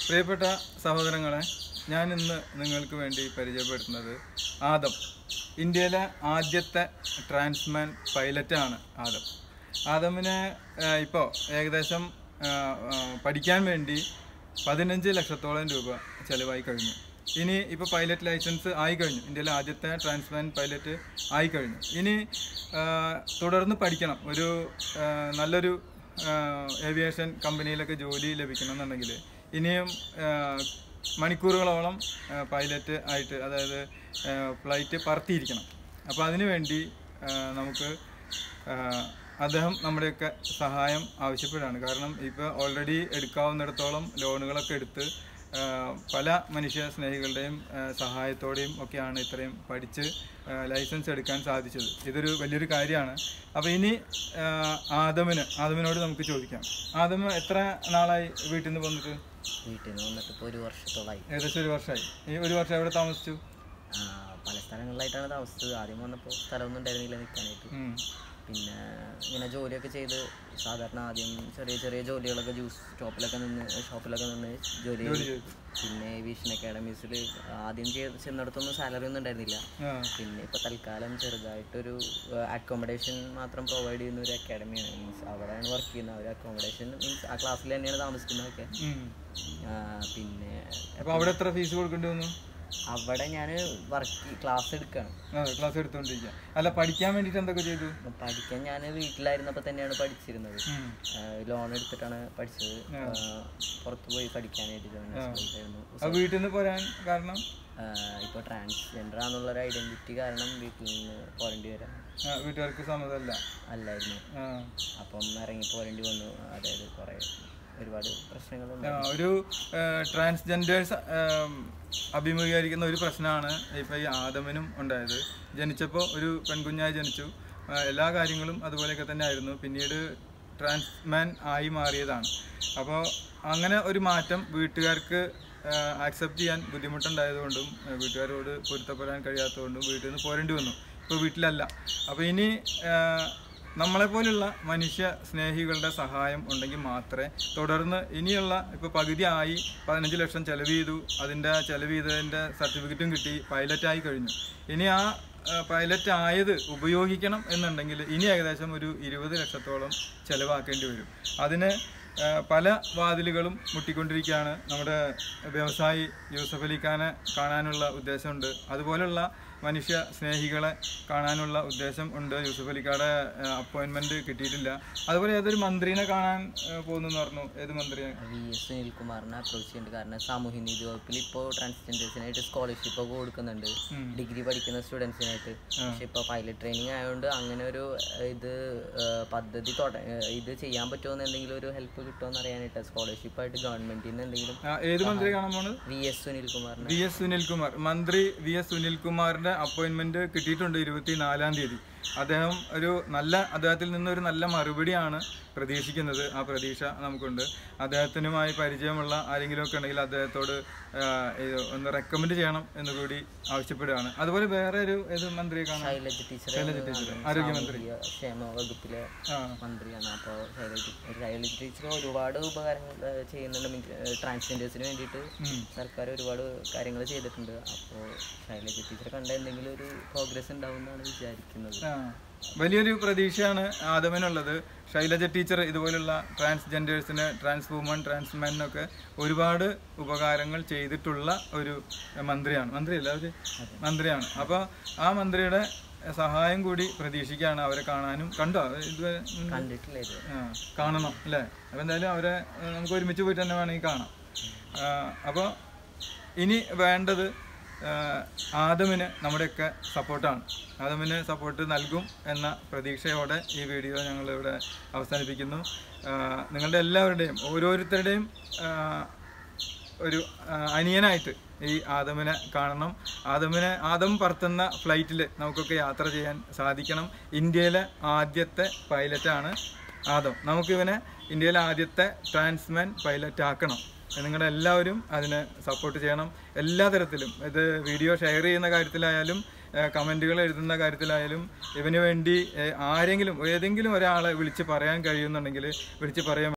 പ്രിയപ്പെട്ട സഹോദരങ്ങളെ ഞാൻ ഇന്ന് നിങ്ങൾക്ക് വേണ്ടി പരിചയപ്പെടുത്തുന്നത് ആദം ഇന്ത്യയിലെ ആദ്യത്തെ ട്രാൻസ്മാൻ പൈലറ്റാണ് ആദം ആദമിനെ ഇപ്പോൾ ഏകദേശം ആ, ആ, പഠിക്കാൻ വേണ്ടി പതിനഞ്ച് ലക്ഷത്തോളം രൂപ ചിലവായി കഴിഞ്ഞു ഇനി ഇപ്പോൾ പൈലറ്റ് ലൈസൻസ് ആയി കഴിഞ്ഞു ഇന്ത്യയിലെ ആദ്യത്തെ ട്രാൻസ്മാൻ പൈലറ്റ് ആയി കഴിഞ്ഞു ഇനി ആ, തുടർന്ന് പഠിക്കണം ഒരു ആ, നല്ലൊരു ഏവിയേഷൻ കമ്പനിയിലൊക്കെ ജോലി ലഭിക്കണം എന്നുണ്ടെങ്കിൽ ഇനിയും ആ, മണിക്കൂറുകളോളം ആ, പൈലറ്റ് ആയിട്ട് അതായത് ഫ്ലൈറ്റ് പറത്തിയിരിക്കണം അപ്പോൾ അതിനു വേണ്ടി ആ, നമുക്ക് ആ, അദ്ദേഹം നമ്മുടെയൊക്കെ സഹായം ആവശ്യപ്പെടുകയാണ് കാരണം ഇപ്പോൾ ഓൾറെഡി എടുക്കാവുന്നിടത്തോളം ലോണുകളൊക്കെ എടുത്ത് ആ, പല മനുഷ്യ സ്നേഹികളുടെയും ആ, സഹായത്തോടെയും ഒക്കെയാണ് ഇത്രയും പഠിച്ച് ആ, ലൈസൻസ് എടുക്കാൻ സാധിച്ചത് ഇതൊരു വലിയൊരു കാര്യമാണ് അപ്പോൾ ഇനി ആ, ആദമിന് ആദമിനോട് നമുക്ക് ചോദിക്കാം ആദം എത്ര നാളായി വീട്ടിൽ നിന്ന് പോന്നിട്ട് വീട്ടിൽ നിന്ന് വന്നിട്ട് ഇപ്പോൾ ഒരു വർഷത്തോളമായി ഏകദേശം ഒരു വർഷമായി ഈ ഒരു വർഷം എവിടെ താമസിച്ചു ആ, പല സ്ഥലങ്ങളിലായിട്ടാണ് താമസിച്ചത് ആദ്യം വന്നപ്പോൾ സ്ഥലമൊന്നും ഉണ്ടായിരുന്നില്ല നിൽക്കാനായിട്ട് ഉം. പിന്നെ ഇങ്ങനെ ജോലിയൊക്കെ ചെയ്ത് സാധാരണ ആദ്യം ചെറിയ ചെറിയ ജോലികളൊക്കെ ജ്യൂസ് ഷോപ്പിലൊക്കെ നിന്ന് ഷോപ്പിലൊക്കെ നിന്ന് ജോലി ജോലി ചെയ്തു ചെയ്തു പിന്നെ വിഷൻ അക്കാഡമീസിൽ ആദ്യം ചെയ്ത് ചെന്നിടത്തൊന്നും സാലറി ഒന്നും ഉണ്ടായിരുന്നില്ല ആ പിന്നെ ഇപ്പോൾ തൽക്കാലം ചെറുതായിട്ടൊരു അക്കോമഡേഷൻ മാത്രം പ്രൊവൈഡ് ചെയ്യുന്ന ഒരു അക്കാഡമിയാണ് മീൻസ് അവിടെയാണ് വർക്ക് ചെയ്യുന്നത് ഒരു അക്കോമഡേഷൻ മീൻസ് ആ ക്ലാസ്സിൽ തന്നെയാണ് താമസിക്കുന്നതൊക്കെ ഉം. ആ, പിന്നെ അപ്പോൾ അവിടെ എത്ര ഫീസ് കൊടുക്കേണ്ടി വന്നു അവിടെ ഞാൻ വർക്ക് ക്ലാസ് എടുക്കുകയാണ് അതെ ക്ലാസ് എടുത്തുകൊണ്ടിരിക്കുക അല്ല പഠിക്കാൻ വേണ്ടിയിട്ട് എന്തൊക്കെ ചെയ്തു അപ്പൊ പഠിക്കാൻ ഞാൻ വീട്ടിലായിരുന്നപ്പോൾ തന്നെയാണ് പഠിച്ചിരുന്നത് ഉം. ലോൺ എടുത്തിട്ടാണ് പഠിച്ചത് ആ, പുറത്ത് പോയി പഠിക്കാനായിട്ട് ആയിരുന്നു അപ്പോൾ വീട്ടിൽ നിന്ന് പോരാൻ കാരണം ഇപ്പോൾ ട്രാൻസ്ജെൻഡർ ആണെന്നുള്ളൊരു ഐഡന്റിറ്റി കാരണം വീട്ടിൽ നിന്ന് പോരേണ്ടി വരാം ആ, വീട്ടുകാർക്ക് സമ്മതമല്ല അല്ലായിരുന്നു ആ. അപ്പം ഇറങ്ങി പോരേണ്ടി വന്നു അതായത് കുറേ ഒരുപാട് പ്രശ്നങ്ങളുണ്ട് ആ, ഒരു ട്രാൻസ്ജെൻഡേഴ്സ് അഭിമുഖീകരിക്കുന്ന ഒരു പ്രശ്നമാണ് ഇപ്പോൾ ഈ ആദമിനും ഉണ്ടായത് ജനിച്ചപ്പോൾ ഒരു പെൺകുഞ്ഞായി ജനിച്ചു ആ, എല്ലാ കാര്യങ്ങളും അതുപോലെയൊക്കെ തന്നെ ആയിരുന്നു പിന്നീട് ട്രാൻസ്മാൻ ആയി മാറിയതാണ് അപ്പോൾ അങ്ങനെ ഒരു മാറ്റം വീട്ടുകാർക്ക് ആക്സെപ്റ്റ് ചെയ്യാൻ ബുദ്ധിമുട്ടുണ്ടായതുകൊണ്ടും ആ, വീട്ടുകാരോട് പൊരുത്തപ്പെടാൻ കഴിയാത്തതുകൊണ്ടും വീട്ടിൽ നിന്ന് പോരേണ്ടി വന്നു ഇപ്പോൾ വീട്ടിലല്ല അപ്പോൾ ഇനി ആ, നമ്മളെപ്പോലുള്ള മനുഷ്യ സ്നേഹികളുടെ സഹായം ഉണ്ടെങ്കിൽ മാത്രമേ തുടർന്ന് ഇനിയുള്ള ഇപ്പോൾ പകുതി ആയി പതിനഞ്ച് ലക്ഷം ചെലവ് ചെയ്തു അതിൻ്റെ ചെലവ് ചെയ്തതിൻ്റെ സർട്ടിഫിക്കറ്റും കിട്ടി പൈലറ്റായി കഴിഞ്ഞു ഇനി ആ പൈലറ്റ് ആയത് ഉപയോഗിക്കണം എന്നുണ്ടെങ്കിൽ ഇനി ഏകദേശം ഒരു ഇരുപത് ലക്ഷത്തോളം ചെലവാക്കേണ്ടി വരും അതിന് ആ, പല വാതിലുകളും മുട്ടിക്കൊണ്ടിരിക്കുകയാണ് നമ്മുടെ വ്യവസായി യൂസഫ് അലി ഖാനെ കാണാനുള്ള ഉദ്ദേശമുണ്ട് അതുപോലുള്ള മനുഷ്യ സ്നേഹികളെ കാണാനുള്ള ഉദ്ദേശം ഉണ്ട് യൂസഫ് അലിക്കാടെ അപ്പോയിൻമെന്റ് കിട്ടിയിട്ടില്ല അതുപോലെ ഏതൊരു മന്ത്രിനെ കാണാൻ ആ, പോകുന്നെന്ന് പറഞ്ഞു ഏത് മന്ത്രിയെ വി എസ് സുനിൽകുമാറിനെ അപ്രോച്ച് ചെയ്യുന്നുണ്ട് കാരണം സാമൂഹ്യനീതി വകുപ്പിൽ ഇപ്പോൾ ട്രാൻസ്ജെൻഡേഴ്സിനായിട്ട് സ്കോളർഷിപ്പ് ഒക്കെ കൊടുക്കുന്നുണ്ട് ഉം. ഡിഗ്രി പഠിക്കുന്ന സ്റ്റുഡൻസിനായിട്ട് പക്ഷെ ഇപ്പോൾ പൈലറ്റ് ട്രെയിനിങ് ആയതുകൊണ്ട് അങ്ങനെ ഒരു ഏഹ്, ഇത് ഏഹ്, പദ്ധതി തുട ഏഹ്, ഇത് ചെയ്യാൻ പറ്റുമോ എന്ന് എന്തെങ്കിലും ഒരു ഹെൽപ്പ് കിട്ടുമോ എന്ന് അറിയാനായിട്ട് സ്കോളർഷിപ്പ് ആയിട്ട് ഗവൺമെന്റിൽ നിന്ന് എന്തെങ്കിലും ആ, ഏത് മന്ത്രിയെ കാണാൻ പോണത് വി എസ് സുനിൽകുമാറിനെ വി എസ് സുനിൽകുമാർ മന്ത്രി വി എസ് സുനിൽകുമാറിന്റെ അപ്പോയിന്റ്മെന്റ് കിട്ടിയിട്ടുണ്ട് ഇരുപത്തിനാലാം തീയതി അദ്ദേഹം ഒരു നല്ല അദ്ദേഹത്തിൽ നിന്ന് ഒരു നല്ല മറുപടിയാണ് പ്രതീക്ഷിക്കുന്നത് ആ പ്രതീക്ഷ നമുക്കുണ്ട് അദ്ദേഹത്തിനുമായി പരിചയമുള്ള ആരെങ്കിലും ഒക്കെ ഉണ്ടെങ്കിൽ അദ്ദേഹത്തോട് ആ, ഇത് ഒന്ന് റെക്കമെൻഡ് ചെയ്യണം എന്ന് കൂടി ആവശ്യപ്പെടുകയാണ് അതുപോലെ വേറെ ഒരു ഏത് മന്ത്രിയെ കാണാം ശൈലജ ടീച്ചർ ശൈലജ ടീച്ചർ ആരോഗ്യമന്ത്രി ക്ഷേമ വകുപ്പിലെ ആ മന്ത്രിയാണ് അപ്പോൾ ശൈലജ ശൈലജ ടീച്ചർ ഒരുപാട് ഉപകാരങ്ങൾ ഏഹ്, ചെയ്യുന്നുണ്ട് മീൻസ് ട്രാൻസ്ജെൻഡേഴ്സിന് വേണ്ടിയിട്ട് ഉം. സർക്കാർ ഒരുപാട് കാര്യങ്ങൾ ചെയ്തിട്ടുണ്ട് അപ്പോൾ ശൈലജ ടീച്ചർ കണ്ട എന്തെങ്കിലും ഒരു പ്രോഗ്രസ് ഉണ്ടാവും എന്നാണ് വിചാരിക്കുന്നത് ആ. വലിയൊരു പ്രതീക്ഷയാണ് ആദമനുള്ളത് ശൈലജ ടീച്ചർ ഇതുപോലുള്ള ട്രാൻസ്ജെൻഡേഴ്സിന് ട്രാൻസ് വുമൺ ട്രാൻസ്മെനൊക്കെ ഒരുപാട് ഉപകാരങ്ങൾ ചെയ്തിട്ടുള്ള ഒരു മന്ത്രിയാണ് മന്ത്രിയല്ല അവര് മന്ത്രിയാണ് അപ്പോൾ ആ മന്ത്രിയുടെ സഹായം കൂടി പ്രതീക്ഷിക്കുകയാണ് അവരെ കാണാനും കണ്ടോ ഇതുവരെ ഉം. കണ്ടിട്ടില്ല ഇത് ആ, കാണണം അല്ലേ അപ്പോൾ എന്തായാലും അവരെ ഏ, നമുക്ക് ഒരുമിച്ച് പോയിട്ട് തന്നെ വേണമെങ്കിൽ കാണാം അപ്പോൾ ഇനി വേണ്ടത് ആ, ആദമിന് നമ്മുടെയൊക്കെ സപ്പോർട്ടാണ് ആദമിന് സപ്പോർട്ട് നൽകും എന്ന പ്രതീക്ഷയോടെ ഈ വീഡിയോ ഞങ്ങളിവിടെ അവസാനിപ്പിക്കുന്നു ആ, നിങ്ങളുടെ എല്ലാവരുടെയും ഓരോരുത്തരുടെയും ആ, ഒരു ആ, അനിയനായിട്ട് ഈ ആദമിനെ കാണണം ആദമിനെ ആദം പറത്തുന്ന ഫ്ലൈറ്റിൽ നമുക്കൊക്കെ യാത്ര ചെയ്യാൻ സാധിക്കണം ഇന്ത്യയിലെ ആദ്യത്തെ പൈലറ്റാണ് ആദം നമുക്കിവനെ ഇന്ത്യയിലെ ആദ്യത്തെ ട്രാൻസ്മാൻ പൈലറ്റ് ആക്കണം നിങ്ങളുടെ എല്ലാവരും അതിന് സപ്പോർട്ട് ചെയ്യണം എല്ലാ തരത്തിലും ഇത് വീഡിയോ ഷെയർ ചെയ്യുന്ന കാര്യത്തിലായാലും കമൻറ്റുകൾ എഴുതുന്ന കാര്യത്തിലായാലും ഇവന് വേണ്ടി ഏഹ്, ആരെങ്കിലും ഏതെങ്കിലും ഒരാളെ വിളിച്ച് പറയാൻ കഴിയുന്നുണ്ടെങ്കിൽ വിളിച്ച് പറയാൻ